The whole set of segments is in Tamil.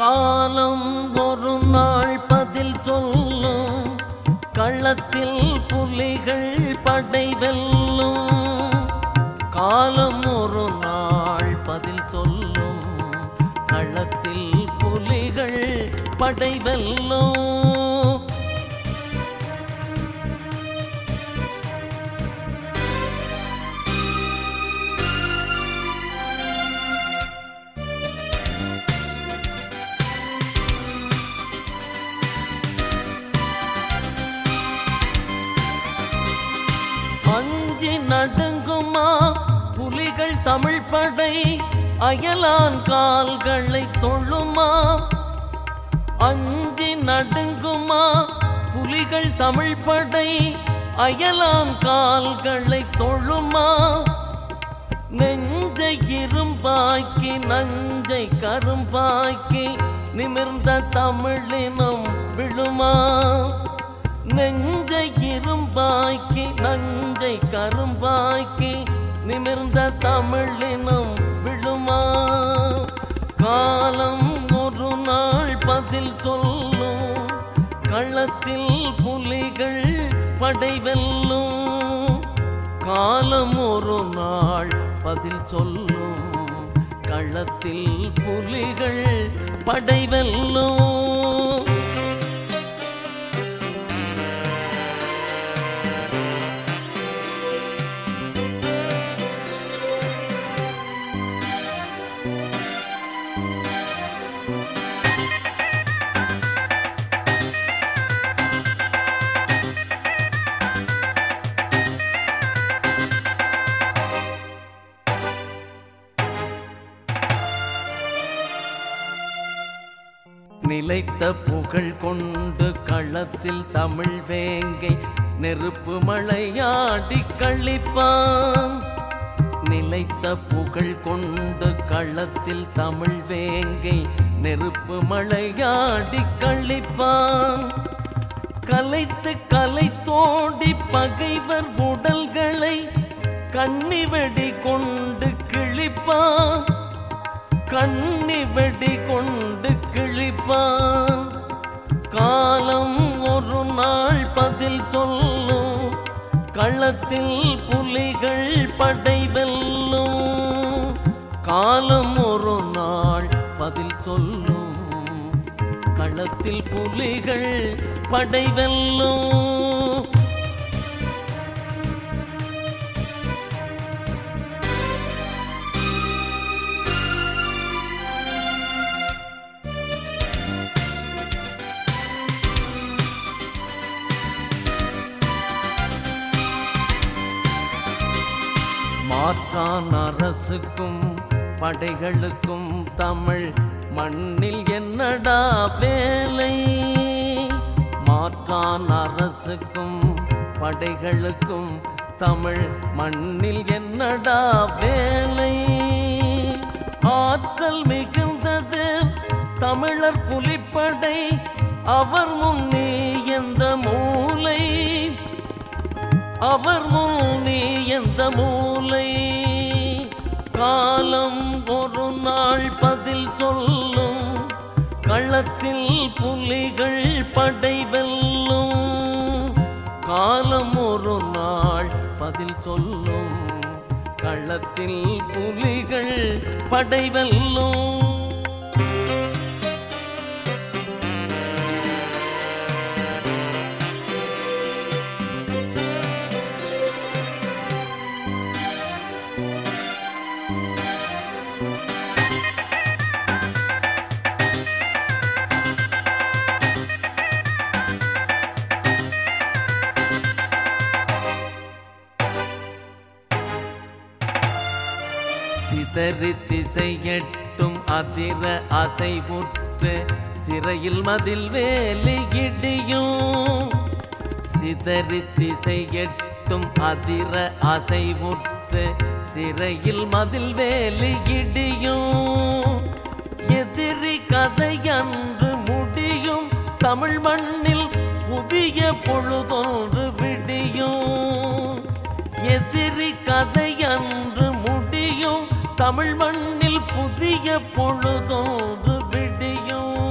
காலம் ஒரு நாள் பதில் சொல்லும் களத்தில் புலிகள் படை வெல்லும் காலம் ஒரு நாள் பதில் சொல்லும் களத்தில் புலிகள் படை வெல்லும் அஞ்சி நடுங்குமா புலிகள் தமிழ் படை அயலான் கால்களை தொழுமா அஞ்சி நடுங்குமா புலிகள் தமிழ் படை அயலான் கால்களை தொழுமா நெஞ்சை இரும்பாக்கி நஞ்சை கரும்பாக்கி நிமிர்ந்த தமிழினம் விழுமா நெஞ்சை இரும்பாக்கி நஞ்சை கரும்பாக்கி நிமிர்ந்த தமிழினம் விழுமா காலம் ஒரு நாள் பதில் சொல்லும் களத்தில் புலிகள் படை வெல்லும் காலம் ஒரு நாள் பதில் சொல்லும் களத்தில் புலிகள் படை வெல்லும் நிலைத்த புகழ் கொண்டு களத்தில் தமிழ் வேங்கை நெருப்பு மழையாடி கழிப்பான் நிலைத்த புகழ் கொண்டு களத்தில் தமிழ் வேங்கை நெருப்பு மழையாடி கழிப்பான் கலைத்து கலை தோண்டி பகைவர் உடல்களை கண்ணிவெடி கொண்டு கிழிப்பான் கண்ணி வெடி கொண்டு கிழிப்பான் காலம் ஒரு நாள் பதில் சொல்லும் களத்தில் புலிகள் படை வெல்லும் காலம் ஒரு நாள் பதில் சொல்லும் களத்தில் புலிகள் படை வெல்லும் மாற்றான் அரசுக்கும் படைகளுக்கும் தமிழ் மண்ணில் என்னடா வேலை மாற்றான் அரசுக்கும் படைகளுக்கும் தமிழ் மண்ணில் என்னடா வேலை ஆற்றல் மிகுந்தது தமிழர் புலிப்படை அவர் முன்னே எந்த மூலை அவர் முன்னே எந்த மூலை காலம் ஒரு நாள் பதில் சொல்லும் களத்தில் புலிகள் படை வெல்லும் காலம் ஒரு நாள் பதில் சொல்லும் களத்தில் புலிகள் படை வெல்லும் சிதறி திசையெட்டும் அதிர அசைவுற்று சிறையில் மதில் வேலி இடியும் சிதறி திசையெட்டும் அதிர அசைவுற்று சிறையில் மதில் வேலி இடியும் எதிரி கதையன்று முடியும் தமிழ் மண்ணில் புதிய பொழுதொன்று விடியும் எதிரி கதையன்று முடியும் தமிழ் மண்ணில் புதிய பொழுதொன்று விடியும்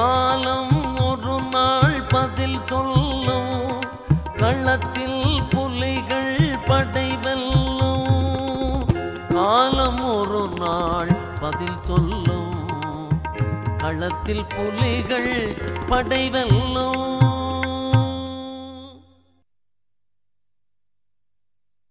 காலம் ஒரு நாள் பதில் சொல்லும் களத்தில் புலிகள் படை வெல்லும் காலம் ஒரு நாள் பதில் சொல்லும் களத்தில் புலிகள் படை வெல்லும்